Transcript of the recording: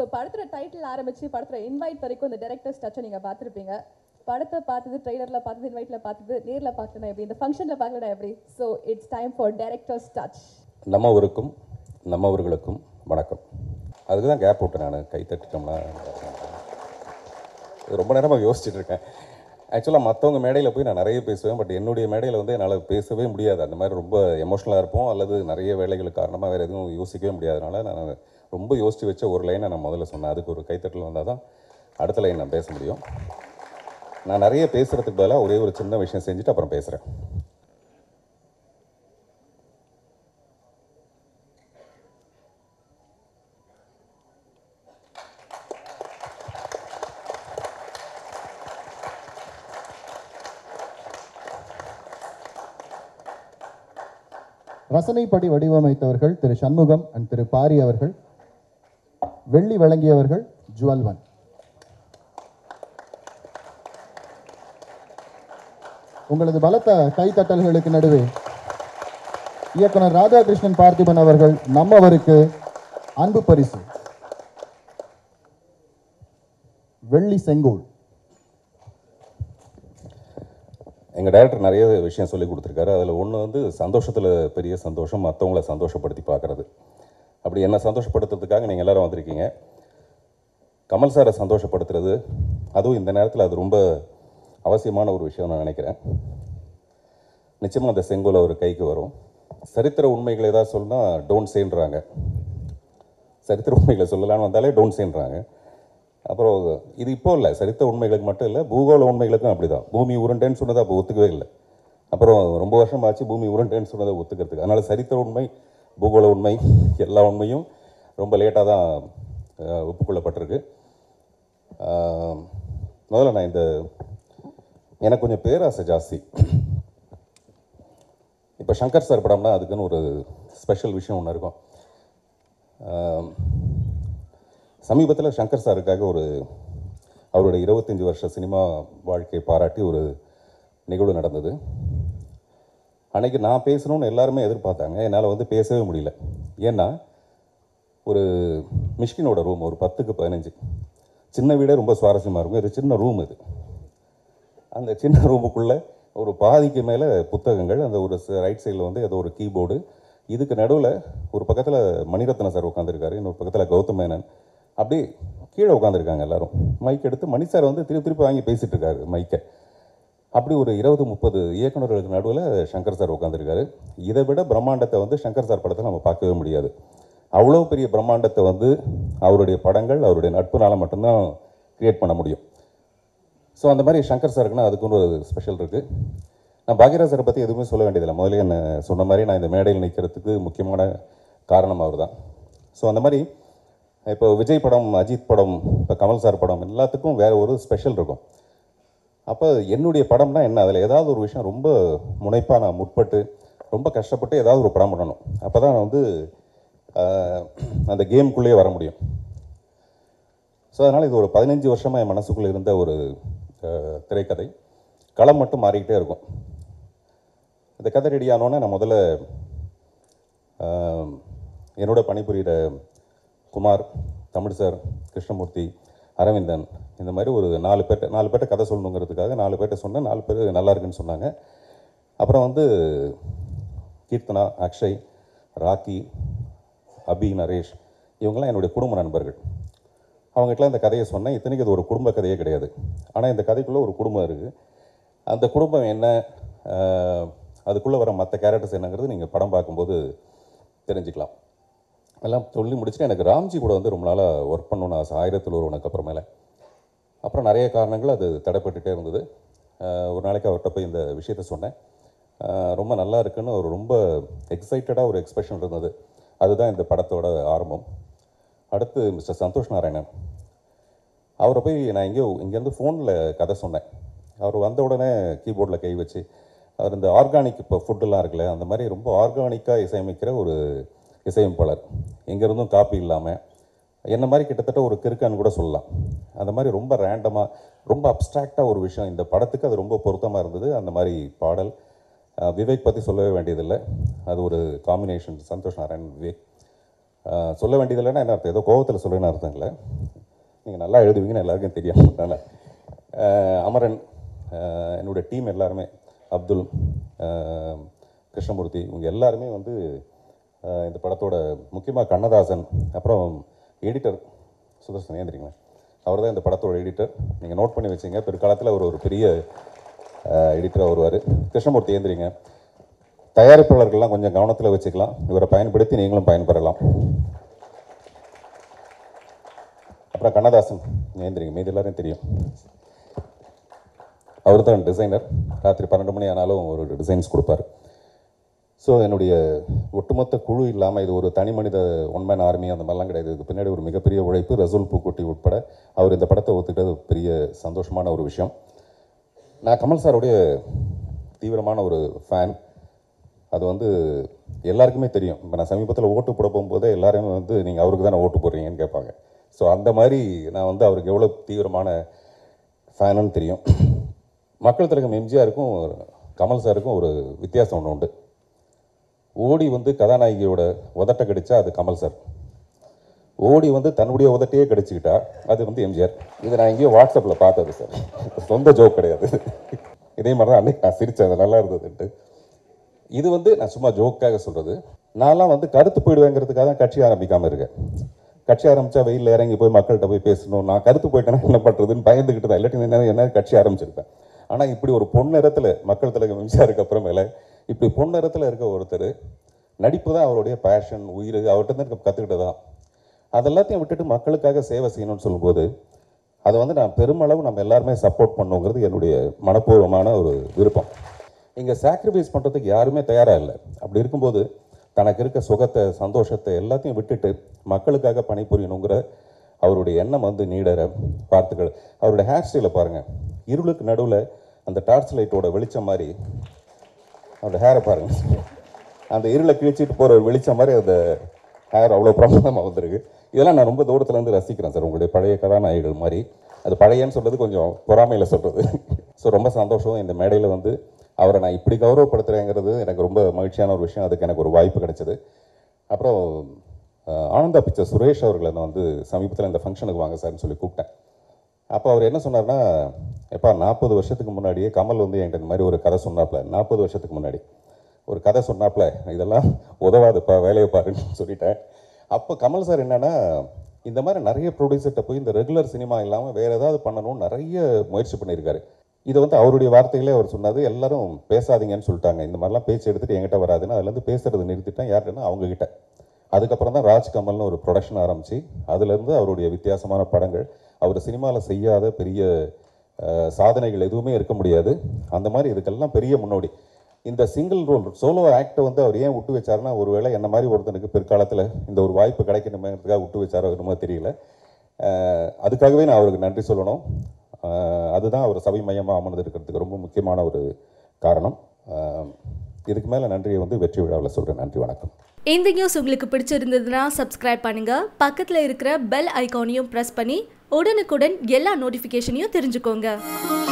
படத்துல டைட்டில் ஆரம்பிச்சு படத்துல இன்வைட் வரைக்கும் இந்த டேரக்டர்ஸ் டச்சை நீங்க பார்த்துருப்பீங்க படத்தை பார்த்தது ட்ரெய்லர்ல பார்த்தது இன்வைட்ல பார்த்தது நேர்ல பார்க்கணும் எப்படி இந்த ஃபங்க்ஷன்ல பார்க்கணும் எப்படி so it's time for directors touch நம்மவருக்கும் நம்மவர்களுக்கும் வணக்கம் அதுக்கு தான் கேப் விட்டேன் நான் கை தட்டிட்டோம்னா இது ரொம்ப நேரமாக யோசிச்சுட்டு இருக்கேன் ஆக்சுவலாக மற்றவங்க மேடையில் போய் நான் நிறைய பேசுவேன் பட் என்னுடைய மேடையில் வந்து என்னால் பேசவே முடியாது அந்த மாதிரி ரொம்ப எமோஷனலாக இருப்போம் அல்லது நிறைய வேலைகளுக்கு காரணமாக வேறு எதுவும் யோசிக்கவே முடியாதனால நான் ரொம்ப யோசித்து வச்ச ஒரு லைனை நான் முதல்ல சொன்னேன் அதுக்கு ஒரு கைத்தட்டல் வந்தால் தான் அடுத்த லைன் நான் பேச முடியும் நான் நிறைய பேசுகிறதுக்கு பதிலாக ஒரே ஒரு சின்ன விஷயம் செஞ்சுட்டு அப்புறம் பேசுகிறேன் ரசனைப்படி வடிவமைத்தவர்கள் திரு சண்முகம் அண்ட் திரு பாரி அவர்கள் வெள்ளி வழங்கியவர்கள் ஜுவல்வன் உங்களது பலத்த கைத்தட்டல்களுக்கு நடுவே இயக்குனர் ராதாகிருஷ்ணன் பார்த்திபன் அவர்கள் நம்மவருக்கு அன்பு பரிசு வெள்ளி செங்கோல் எங்கள் டைரக்டர் நிறைய விஷயம் சொல்லி கொடுத்துருக்காரு அதில் ஒன்று வந்து சந்தோஷத்தில் பெரிய சந்தோஷம் மற்றவங்கள சந்தோஷப்படுத்தி பார்க்குறது அப்படி என்ன சந்தோஷப்படுத்துறதுக்காக நீங்கள் எல்லாரும் வந்திருக்கீங்க கமல் சாரை சந்தோஷப்படுத்துறது அதுவும் இந்த நேரத்தில் அது ரொம்ப அவசியமான ஒரு விஷயம் நான் நினைக்கிறேன் நிச்சயமாக அந்த செங்கோல் அவர் கைக்கு வரும் சரித்திர உண்மைகளை ஏதாவது சொன்னால் டோன்ட் சேன்றாங்க சரித்திர உண்மைகளை சொல்லலாம்னு வந்தாலே டோன்ட் சேன்றாங்க அப்புறம் இது இப்போ இல்லை சரித்திர உண்மைகளுக்கு மட்டும் இல்லை பூகோள உண்மைகளுக்கும் அப்படிதான் பூமி உருண்டைன்னு சொன்னதை அப்போ ஒத்துக்கவே இல்லை அப்புறம் ரொம்ப வருஷம் ஆச்சு பூமி உருண்டைன்னு சொன்னதை ஒத்துக்கிறதுக்கு அதனால் சரித்திர உண்மை பூகோள உண்மை எல்லா உண்மையும் ரொம்ப லேட்டாக தான் அஹ், ஒப்புக்கொள்ளப்பட்டிருக்கு ஆஹ், முதல்ல நான் இந்த எனக்கு கொஞ்சம் பேராசை ஜாஸ்தி இப்போ சங்கர் சார் படம்னா அதுக்குன்னு ஒரு ஸ்பெஷல் விஷயம் ஒன்று இருக்கும் ஆஹ், சமீபத்தில் சங்கர் சாருக்காக ஒரு அவருடைய இருபத்தஞ்சி வருஷ சினிமா வாழ்க்கையை பாராட்டி ஒரு நிகழ்வு நடந்தது அன்னைக்கு நான் பேசணும்னு எல்லாருமே எதிர்பார்த்தாங்க என்னால் வந்து பேசவே முடியல ஏன்னா ஒரு மிஷ்கினோட ரூம் ஒரு பத்துக்கு பதினஞ்சு சின்ன வீடே ரொம்ப சுவாரஸ்யமாக இருக்கும் இது சின்ன ரூம் இது அந்த சின்ன ரூமுக்குள்ளே ஒரு பாதிக்கு மேலே புத்தகங்கள் அந்த ஒரு ரைட் சைடில் வந்து ஏதோ ஒரு கீபோர்டு இதுக்கு நடுவில் ஒரு பக்கத்தில் மணிரத்ன சார் உட்காந்துருக்காரு இன்னொரு பக்கத்தில் கௌதம் மேனன் அப்படியே கீழே உட்காந்துருக்காங்க எல்லாரும் மைக் எடுத்து மணி சார் வந்து திருப்பி திருப்பி வாங்கி பேசிகிட்டு இருக்காரு மைக்கை அப்படி ஒரு இருபது முப்பது இயக்குனர்களுக்கு நடுவில் சங்கர் சார் உட்காந்துருக்காரு இதை விட பிரம்மாண்டத்தை வந்து சங்கர் சார் படத்தை நம்ம பார்க்கவே முடியாது அவ்வளோ பெரிய பிரம்மாண்டத்தை வந்து அவருடைய படங்கள் அவருடைய நட்புனால மட்டும்தான் கிரியேட் பண்ண முடியும் ஸோ அந்த மாதிரி சங்கர் சாருக்குன்னா அதுக்குன்னு ஒரு ஸ்பெஷல் இருக்குது நான் பாக்யராஜ் சாரை பற்றி எதுவுமே சொல்ல வேண்டியதில்லை முதல்ல என்ன சொன்ன மாதிரி நான் இந்த மேடையில் நிற்கிறதுக்கு முக்கியமான காரணம் அவர் தான் ஸோ அந்த மாதிரி இப்போ விஜய் படம் அஜித் படம் இப்போ கமல் சார் படம் எல்லாத்துக்கும் வேறு ஒரு ஸ்பெஷல் இருக்கும் அப்போ என்னுடைய படம்னா என்ன அதில் ஏதாவது ஒரு விஷயம் ரொம்ப முனைப்பாக நான் முற்பட்டு ரொம்ப கஷ்டப்பட்டு ஏதாவது ஒரு படம் பண்ணணும் அப்போ தான் நான் வந்து ஆஹ், அந்த கேமுக்குள்ளேயே வர முடியும் ஸோ அதனால் இது ஒரு பதினஞ்சு வருஷமாக என் மனசுக்குள்ளே இருந்த ஒரு அஹ், திரைக்கதை களம் மட்டும் மாறிக்கிட்டே இருக்கும் இந்த கதை ரெடி ஆனோன்னே நான் முதல்ல அஹ், என்னோட பணிபுரிகிற குமார் தமிழ் சார் கிருஷ்ணமூர்த்தி அரவிந்தன் இந்த மாதிரி ஒரு நாலு பேர்ட்ட நாலு பேர்ட்ட கதை சொல்லணுங்கிறதுக்காக நாலு பேர்ட்ட சொன்னேன் நாலு பேர் நல்லா இருக்குன்னு சொன்னாங்க அப்புறம் வந்து கீர்த்தனா அக்ஷய் ராக்கி அபி நரேஷ் இவங்கெல்லாம் என்னுடைய குடும்ப நண்பர்கள் அவங்ககிட்டலாம் இந்த கதையை சொன்னேன் இத்தனைக்கு இது ஒரு குடும்ப கதையே கிடையாது ஆனால் இந்த கதைக்குள்ளே ஒரு குடும்பம் இருக்குது அந்த குடும்பம் என்ன ஆஹ், அதுக்குள்ளே வர மற்ற கேரக்டர்ஸ் என்னங்கிறது நீங்கள் படம் பார்க்கும்போது தெரிஞ்சுக்கலாம் எல்லாம் சொல்லி முடிச்சுட்டு எனக்கு ராம்ஜி கூட வந்து ரொம்ப நாளாக ஒர்க் பண்ணணும்னு ஆசை ஆயிரத்தில் ஒருவனுக்கு அப்புறமேல அப்புறம் நிறைய காரணங்கள் அது தடைப்பட்டுட்டே இருந்தது ஆஹ், ஒரு நாளைக்கு அவர்கிட்ட போய் இந்த விஷயத்த சொன்னேன் ஆஹ், ரொம்ப நல்லா இருக்குன்னு ஒரு ரொம்ப எக்ஸைட்டடாக ஒரு எக்ஸ்பிரஷன் இருந்தது அதுதான் இந்த படத்தோட ஆரம்பம் அடுத்து மிஸ்டர் சந்தோஷ் நாராயணன் அவரை போய் நான் எங்கேயோ இங்கேருந்து ஃபோனில் கதை சொன்னேன் அவர் வந்த உடனே கீபோர்டில் கை வச்சு அவர் இந்த ஆர்கானிக் இப்போ ஃபுட்டெல்லாம் இருக்குல்ல அந்த மாதிரி ரொம்ப ஆர்கானிக்காக இசையமைக்கிற ஒரு இசையமைப்பாளர் எங்கேருந்தும் காப்பி இல்லாமல் என்ன மாதிரி கிட்டத்தட்ட ஒரு கிறுக்கான்னு கூட சொல்லலாம் அந்த மாதிரி ரொம்ப ரேண்டமாக ரொம்ப அப்ட்ராக்டாக ஒரு விஷயம் இந்த படத்துக்கு அது ரொம்ப பொருத்தமாக இருந்தது அந்த மாதிரி பாடல் அஹ், விவேக் பற்றி சொல்லவே வேண்டியதில்லை அது ஒரு காம்பினேஷன் சந்தோஷ் நாராயண் விவேக் ஆஹ் சொல்ல வேண்டியது இல்லைன்னா என்ன அர்த்தம் ஏதோ கோவத்தில் சொல்லுன்னு அர்த்தம் இல்லை நீங்கள் நல்லா எழுதுவீங்கன்னு எல்லாருக்கும் தெரியும் அதனால் ஆஹ் அமரன் ஆஹ் என்னோட டீம் எல்லாருமே அப்துல் ஆஹ் கிருஷ்ணமூர்த்தி இவங்க எல்லாருமே வந்து ஆஹ் இந்த படத்தோட முக்கியமாக கண்ணதாசன் அப்புறம் எடிட்டர் சுதர்சன் ஏந்திரிங்களா அவர் தான் இந்த படத்தோட எடிட்டர் நீங்கள் நோட் பண்ணி வச்சிங்க பிற்காலத்தில் அவர் ஒரு பெரிய எடிட்டராக வருவார் கிருஷ்ணமூர்த்தி ஏந்திரிங்க தயாரிப்பாளர்கள்லாம் கொஞ்சம் கவனத்தில் வச்சுக்கலாம் இவரை பயன்படுத்தி நீங்களும் பயன்பெறலாம் அப்புறம் கண்ணதாசன் ஏந்திரிங்க மீது எல்லாரையும் தெரியும் அவர் தான் டிசைனர் ராத்திரி பன்னெண்டு மணி ஆனாலும் ஒரு டிசைன்ஸ் கொடுப்பாரு ஸோ என்னுடைய ஒட்டுமொத்த குழு இல்லாமல் இது ஒரு தனி மனித ஒன் மேன் ஆர்மி அந்த மாதிரிலாம் கிடையாது இதுக்கு பின்னாடி ஒரு மிகப்பெரிய உழைப்பு ரசூல் பூக்குட்டி உட்பட அவர் இந்த படத்தை ஒத்துக்கிட்டது பெரிய சந்தோஷமான ஒரு விஷயம் நான் கமல் சாருடைய தீவிரமான ஒரு ஃபேன் அது வந்து எல்லாருக்குமே தெரியும் இப்போ நான் சமீபத்தில் ஓட்டு போட போகும்போதே எல்லாருமே வந்து நீங்கள் அவருக்கு தானே ஓட்டு போடுறீங்கன்னு கேட்பாங்க ஸோ அந்த மாதிரி நான் வந்து அவருக்கு எவ்வளோ தீவிரமான ஃபேனுன்னு தெரியும் மக்கள் திலகம் எம்ஜிஆருக்கும் கமல் சாருக்கும் ஒரு வித்தியாசம் ஒன்று உண்டு ஓடி வந்து கதாநாயகியோட உதட்டை கடிச்சா அது கமல் சார் ஓடி வந்து தன்னுடைய உதட்டையே கடிச்சுக்கிட்டா அது வந்து எம்ஜிஆர் இதை நான் எங்கேயோ வாட்ஸ்அப்பில் பார்த்தது சார் சொந்த ஜோக் கிடையாது இதே மாதிரி தான் அன்னைக்கு நான் சிரித்தேன் அது நல்லா இருந்ததுன்ட்டு இது வந்து நான் சும்மா ஜோக்காக சொல்கிறது நான்லாம் வந்து கருத்து போயிடுவேங்கிறதுக்காக தான் கட்சி ஆரம்பிக்காமல் இருக்கேன் கட்சி ஆரம்பித்தா வெயிலில் இறங்கி போய் மக்கள்கிட்ட போய் பேசணும் நான் கருத்து போயிட்டேன்னா என்ன பண்ணுறதுன்னு பயந்துக்கிட்டு தான் இல்லாட்டி என்ன என்ன கட்சி ஆரம்பிச்சிருப்பேன் ஆனால் இப்படி ஒரு பொன்னிறத்தில் மக்கள் தலைவர் எம்ஜிஆருக்கு அப்புறமேல இப்படி பொன்னிறத்தில் இருக்க ஒருத்தர் நடிப்பு தான் அவருடைய பேஷன் உயிர் அவர்கிட்ட தான் கற்றுக்கிட்டதான் அதெல்லாத்தையும் விட்டுட்டு மக்களுக்காக சேவை செய்யணும்னு சொல்லும்போது அதை வந்து நான் பெருமளவு நம்ம எல்லாருமே சப்போர்ட் பண்ணுங்கிறது என்னுடைய மனப்பூர்வமான ஒரு விருப்பம் இங்கே சாக்ரிஃபைஸ் பண்ணுறதுக்கு யாருமே தயாராக இல்லை அப்படி இருக்கும்போது தனக்கு இருக்க சுகத்தை சந்தோஷத்தை எல்லாத்தையும் விட்டுட்டு மக்களுக்காக பணிபுரியணுங்கிற அவருடைய எண்ணம் வந்து நீடற பார்த்துக்கள் அவருடைய ஹேர் ஸ்டைலை பாருங்கள் இருளுக்கு நடுவில் அந்த டார்ச் லைட்டோட வெளிச்சம் மாதிரி அவரோட ஹேரை பாருங்க அந்த இருளை கிழிச்சிட்டு போகிற ஒரு வெளிச்சம் மாதிரி அந்த ஹேர் அவ்வளோ பிரமாதமாக வந்திருக்கு இதெல்லாம் நான் ரொம்ப தூரத்துல இருந்து ரசிக்கிறேன் சார் உங்களுடைய பழைய கதாநாயகிகள் மாதிரி அது பழையன்னு சொல்றது கொஞ்சம் பொறாமையில் சொல்கிறது ஸோ ரொம்ப சந்தோஷம் இந்த மேடையில் வந்து அவரை நான் இப்படி கௌரவப்படுத்துகிறேங்கிறது எனக்கு ரொம்ப மகிழ்ச்சியான ஒரு விஷயம் அதுக்கு எனக்கு ஒரு வாய்ப்பு கிடைச்சது அப்புறம் அஹ், ஆனந்தா பிக்சர் சுரேஷ் அவர்களை நான் வந்து சமீபத்தில் இந்த ஃபங்க்ஷனுக்கு வாங்க சார்னு சொல்லி கூப்பிட்டேன் அப்போ அவர் என்ன சொன்னார்னா எப்பா நாற்பது வருஷத்துக்கு முன்னாடியே கமல் வந்து என்கிட்ட இந்த மாதிரி ஒரு கதை சொன்னாப்ல நாற்பது வருஷத்துக்கு முன்னாடி ஒரு கதை சொன்னாப்ல இதெல்லாம் உதவாதுப்பா வேலையை பாருன்னு சொல்லிட்டேன் அப்போ கமல் சார் என்னன்னா இந்த மாதிரி நிறைய ப்ரொடியூசர்கிட்ட போய் இந்த ரெகுலர் சினிமா இல்லாமல் வேறு ஏதாவது பண்ணணும்னு நிறைய முயற்சி பண்ணியிருக்காரு இதை வந்து அவருடைய வார்த்தைகளே அவர் சொன்னது எல்லாரும் பேசாதீங்கன்னு சொல்லிட்டாங்க இந்த மாதிரிலாம் பேச்சு எடுத்துகிட்டு என்கிட்ட வராதுன்னு அதுலேருந்து பேசுறது நிறுத்திட்டேன் யார்கிட்டனா அவங்க கிட்ட அதுக்கப்புறம் தான் ராஜ்கமல்னு ஒரு ப்ரொடக்ஷன் ஆரம்பித்து அதுலேருந்து அவருடைய வித்தியாசமான படங்கள் அவர் சினிமாவில் செய்யாத பெரிய அஹ், சாதனைகள் எதுவுமே இருக்க முடியாது அந்த மாதிரி இதுக்கெல்லாம் பெரிய முன்னோடி இந்த சிங்கிள் ரோல் சோலோ ஆக்டை வந்து அவர் ஏன் விட்டு வச்சாருன்னா ஒருவேளை என்ன மாதிரி ஒருத்தனுக்கு பிற்காலத்தில் இந்த ஒரு வாய்ப்பு கிடைக்கணுமேங்கிறதுக்காக விட்டு வச்சாரோ என்னமோ தெரியல அஹ், அதுக்காகவே நான் அவருக்கு நன்றி சொல்லணும் அஹ், அதுதான் அவர் சபை மையமாக அமர்ந்து இருக்கிறதுக்கு ரொம்ப முக்கியமான ஒரு காரணம் அஹ், இதுக்கு மேலே நன்றியை வந்து வெற்றி விழாவில் சொல்கிறேன் நன்றி வணக்கம் இந்த நியூஸ் உங்களுக்கு பிடிச்சிருந்ததுன்னா சப்ஸ்கிரைப் பண்ணுங்க பக்கத்துல இருக்கிற பெல் ஐகானையும் பிரஸ் பண்ணி உடனுக்குடன் எல்லா நோட்டிஃபிகேஷனையும் தெரிஞ்சுக்கோங்க